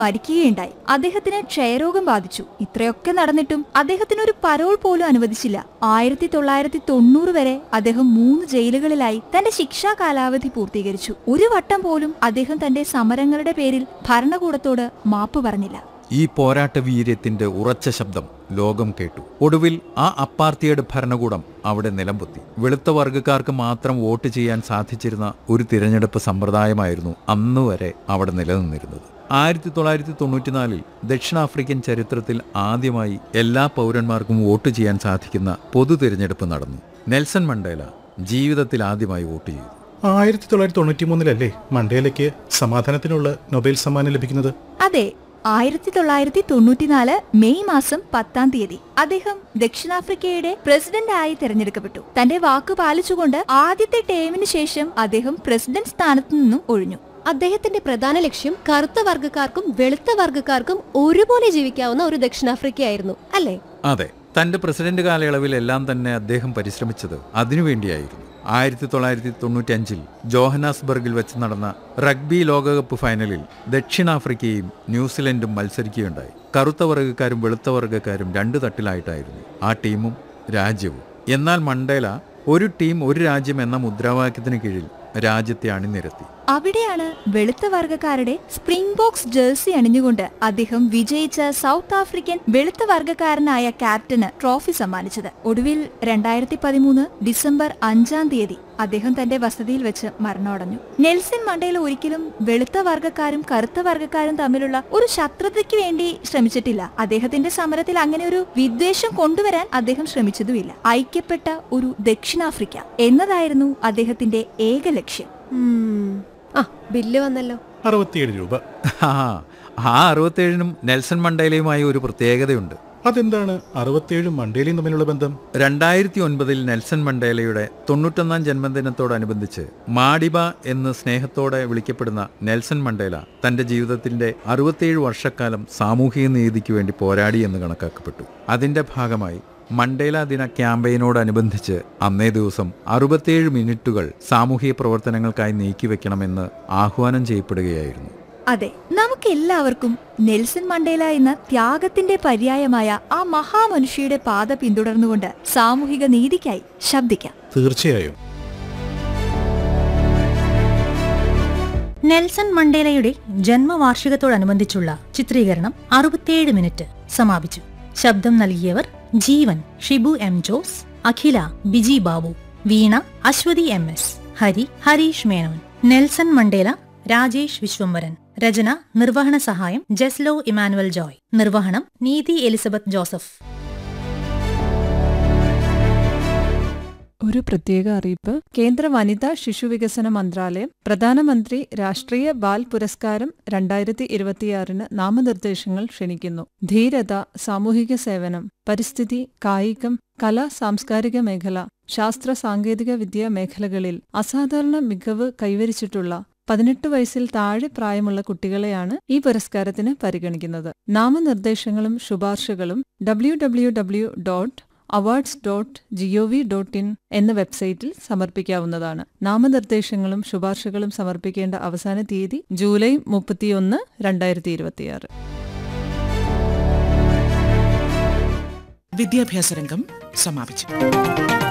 മരിക്കുകയുണ്ടായി അദ്ദേഹത്തിന് ക്ഷയരോഗം ബാധിച്ചു ഇത്രയൊക്കെ നടന്നിട്ടും അദ്ദേഹത്തിന് ഒരു പരോൾ പോലും അനുവദിച്ചില്ല ആയിരത്തി തൊള്ളായിരത്തി തൊണ്ണൂറ് വരെ അദ്ദേഹം മൂന്ന് ജയിലുകളിലായി തന്റെ ശിക്ഷാ കാലാവധി പൂർത്തീകരിച്ചു ഒരു വട്ടം പോലും അദ്ദേഹം തന്റെ സമരങ്ങളുടെ പേരിൽ ഭരണകൂടത്തോട് മാപ്പ് പറഞ്ഞില്ല ഈ പോരാട്ട വീര്യത്തിന്റെ ഉറച്ച ശബ്ദം ലോകം കേട്ടു ഒടുവിൽ ആ അപ്പാർത്തിയുടെ ഭരണകൂടം അവിടെ നിലംപൊത്തി വെളുത്ത വർഗ്ഗക്കാർക്ക് മാത്രം വോട്ട് ചെയ്യാൻ സാധിച്ചിരുന്ന ഒരു തിരഞ്ഞെടുപ്പ് സമ്പ്രദായമായിരുന്നു അന്ന് വരെ അവിടെ നിലനിന്നിരുന്നത് ആയിരത്തി തൊള്ളായിരത്തി തൊണ്ണൂറ്റിനാലിൽ ദക്ഷിണാഫ്രിക്കൻ ചരിത്രത്തിൽ ആദ്യമായി എല്ലാ പൗരന്മാർക്കും വോട്ട് ചെയ്യാൻ സാധിക്കുന്ന പൊതു തിരഞ്ഞെടുപ്പ് നടന്നു നെൽസൺ മണ്ടേല ജീവിതത്തിൽ ആദ്യമായി വോട്ട് ചെയ്തു ആയിരത്തി തൊള്ളായിരത്തി തൊണ്ണൂറ്റി മൂന്നിലല്ലേ മണ്ടേലയ്ക്ക് സമാധാനത്തിനുള്ള നൊബേൽ സമ്മാനം ലഭിക്കുന്നത് അതെ ആയിരത്തി തൊള്ളായിരത്തി തൊണ്ണൂറ്റിനാല് മെയ് മാസം പത്താം തീയതി അദ്ദേഹം ദക്ഷിണാഫ്രിക്കയുടെ പ്രസിഡന്റ് ആയി തെരഞ്ഞെടുക്കപ്പെട്ടു തന്റെ വാക്ക് പാലിച്ചുകൊണ്ട് ആദ്യത്തെ ടേമിന് ശേഷം അദ്ദേഹം പ്രസിഡന്റ് സ്ഥാനത്തു നിന്നും ഒഴിഞ്ഞു അദ്ദേഹത്തിന്റെ പ്രധാന ലക്ഷ്യം കറുത്ത വർഗ്ഗക്കാർക്കും വെളുത്ത വർഗ്ഗക്കാർക്കും ഒരുപോലെ ജീവിക്കാവുന്ന ഒരു ദക്ഷിണാഫ്രിക്കയായിരുന്നു അല്ലേ അതെ തന്റെ പ്രസിഡന്റ് കാലയളവിൽ എല്ലാം തന്നെ അദ്ദേഹം പരിശ്രമിച്ചത് അതിനുവേണ്ടിയായിരുന്നു ആയിരത്തി തൊള്ളായിരത്തി തൊണ്ണൂറ്റി അഞ്ചിൽ ജോഹനാസ്ബർഗിൽ വെച്ച് നടന്ന റഗ്ബി ലോകകപ്പ് ഫൈനലിൽ ദക്ഷിണാഫ്രിക്കയും ന്യൂസിലൻഡും മത്സരിക്കുകയുണ്ടായി കറുത്ത വർഗ്ഗക്കാരും വെളുത്ത വർഗ്ഗക്കാരും രണ്ട് തട്ടിലായിട്ടായിരുന്നു ആ ടീമും രാജ്യവും എന്നാൽ മണ്ടേല ഒരു ടീം ഒരു രാജ്യം എന്ന മുദ്രാവാക്യത്തിന് കീഴിൽ രാജ്യത്തെ അണിനിരത്തി അവിടെയാണ് വെളുത്ത വർഗ്ഗക്കാരുടെ സ്പ്രിംഗ് ബോക്സ് ജേഴ്സി അണിഞ്ഞുകൊണ്ട് അദ്ദേഹം വിജയിച്ച സൗത്ത് ആഫ്രിക്കൻ വെളുത്ത വർഗ്ഗക്കാരനായ ക്യാപ്റ്റന് ട്രോഫി സമ്മാനിച്ചത് ഒടുവിൽ രണ്ടായിരത്തി പതിമൂന്ന് ഡിസംബർ അഞ്ചാം തീയതി അദ്ദേഹം തന്റെ വസതിയിൽ വെച്ച് മരണമടഞ്ഞു നെൽസൺ മണ്ടേല ഒരിക്കലും വെളുത്ത വർഗ്ഗക്കാരും കറുത്ത വർഗ്ഗക്കാരും തമ്മിലുള്ള ഒരു ശത്രുതയ്ക്ക് വേണ്ടി ശ്രമിച്ചിട്ടില്ല അദ്ദേഹത്തിന്റെ സമരത്തിൽ അങ്ങനെ ഒരു വിദ്വേഷം കൊണ്ടുവരാൻ അദ്ദേഹം ശ്രമിച്ചതുമില്ല ഐക്യപ്പെട്ട ഒരു ദക്ഷിണാഫ്രിക്ക എന്നതായിരുന്നു അദ്ദേഹത്തിന്റെ ഏക ലക്ഷ്യം ഉം. ആ ബില്ല് വന്നല്ലോ അറുപത്തിയേഴ് രൂപ ആ ആ അറുപത്തേഴിനും നെൽസൺ മണ്ടേലയുമായി ഒരു പ്രത്യേകതയുണ്ട് അതെന്താണ് അറുപത്തിയേഴും മണ്ടേലയും തമ്മിലുള്ള ബന്ധം രണ്ടായിരത്തി ഒൻപതിൽ നെൽസൺ മണ്ടേലയുടെ തൊണ്ണൂറ്റൊന്നാം ജന്മദിനത്തോടനുബന്ധിച്ച് മാഡിബ എന്ന് സ്നേഹത്തോടെ വിളിക്കപ്പെടുന്ന നെൽസൺ മണ്ടേല തന്റെ ജീവിതത്തിന്റെ അറുപത്തിയേഴ് വർഷക്കാലം സാമൂഹിക നീതിക്ക് വേണ്ടി പോരാടി എന്ന് കണക്കാക്കപ്പെട്ടു അതിന്റെ ഭാഗമായി മണ്ടേല ദിന ക്യാമ്പയിനോടനുബന്ധിച്ച് അന്നേ ദിവസം അറുപത്തിയേഴ് മിനിറ്റുകൾ സാമൂഹിക പ്രവർത്തനങ്ങൾക്കായി നീക്കിവെക്കണമെന്ന് ആഹ്വാനം ചെയ്യപ്പെടുകയായിരുന്നു അതെ നമുക്കെല്ലാവർക്കും നെൽസൺ മണ്ടേല എന്ന ത്യാഗത്തിന്റെ പര്യായമായ ആ മഹാമനുഷ്യയുടെ പാത പിന്തുടർന്നുകൊണ്ട് സാമൂഹിക നീതിക്കായി ശബ്ദിക്കാം തീർച്ചയായും നെൽസൺ മണ്ടേലയുടെ ജന്മവാർഷികത്തോടനുബന്ധിച്ചുള്ള ചിത്രീകരണം അറുപത്തിയേഴ് മിനിറ്റ് സമാപിച്ചു ശബ്ദം നൽകിയവർ Jeevan Shibu M Jose Akhila Biji Babu Veena Aswathy M S Hari Hareesh Menon Nelson Mandela Rajesh Viswambaran രചന നിർവഹണ സഹായം ജെസ്ലോ ഇമാനുവൽ ജോയ് നിർവഹണം നീതി എലിസബത്ത് ജോസഫ് ഒരു പ്രത്യേക അറിയിപ്പ് കേന്ദ്ര വനിതാ ശിശുവികസന മന്ത്രാലയം പ്രധാനമന്ത്രി രാഷ്ട്രീയ ബാൽ പുരസ്കാരം രണ്ടായിരത്തി ഇരുപത്തിയാറിന് നാമനിർദ്ദേശങ്ങൾ ക്ഷണിക്കുന്നു ധീരത സാമൂഹിക സേവനം പരിസ്ഥിതി കായികം കല സാംസ്കാരിക മേഖല ശാസ്ത്ര സാങ്കേതിക വിദ്യ മേഖലകളിൽ അസാധാരണ മികവ് കൈവരിച്ചിട്ടുള്ള പതിനെട്ട് വയസ്സിൽ താഴെ പ്രായമുള്ള കുട്ടികളെയാണ് ഈ പുരസ്കാരത്തിന് പരിഗണിക്കുന്നത് നാമനിർദ്ദേശങ്ങളും ശുപാർശകളും W W W dot awards dot G O V dot in എന്ന വെബ്സൈറ്റിൽ സമർപ്പിക്കാവുന്നതാണ് നാമനിർദ്ദേശങ്ങളും ശുപാർശകളും സമർപ്പിക്കേണ്ട അവസാന തീയതി ജൂലൈ മുപ്പത്തിയൊന്ന് രണ്ടായിരത്തി ഇരുപത്തിയാറ് വിദ്യാഭ്യാസ രംഗം സമാപിച്ചു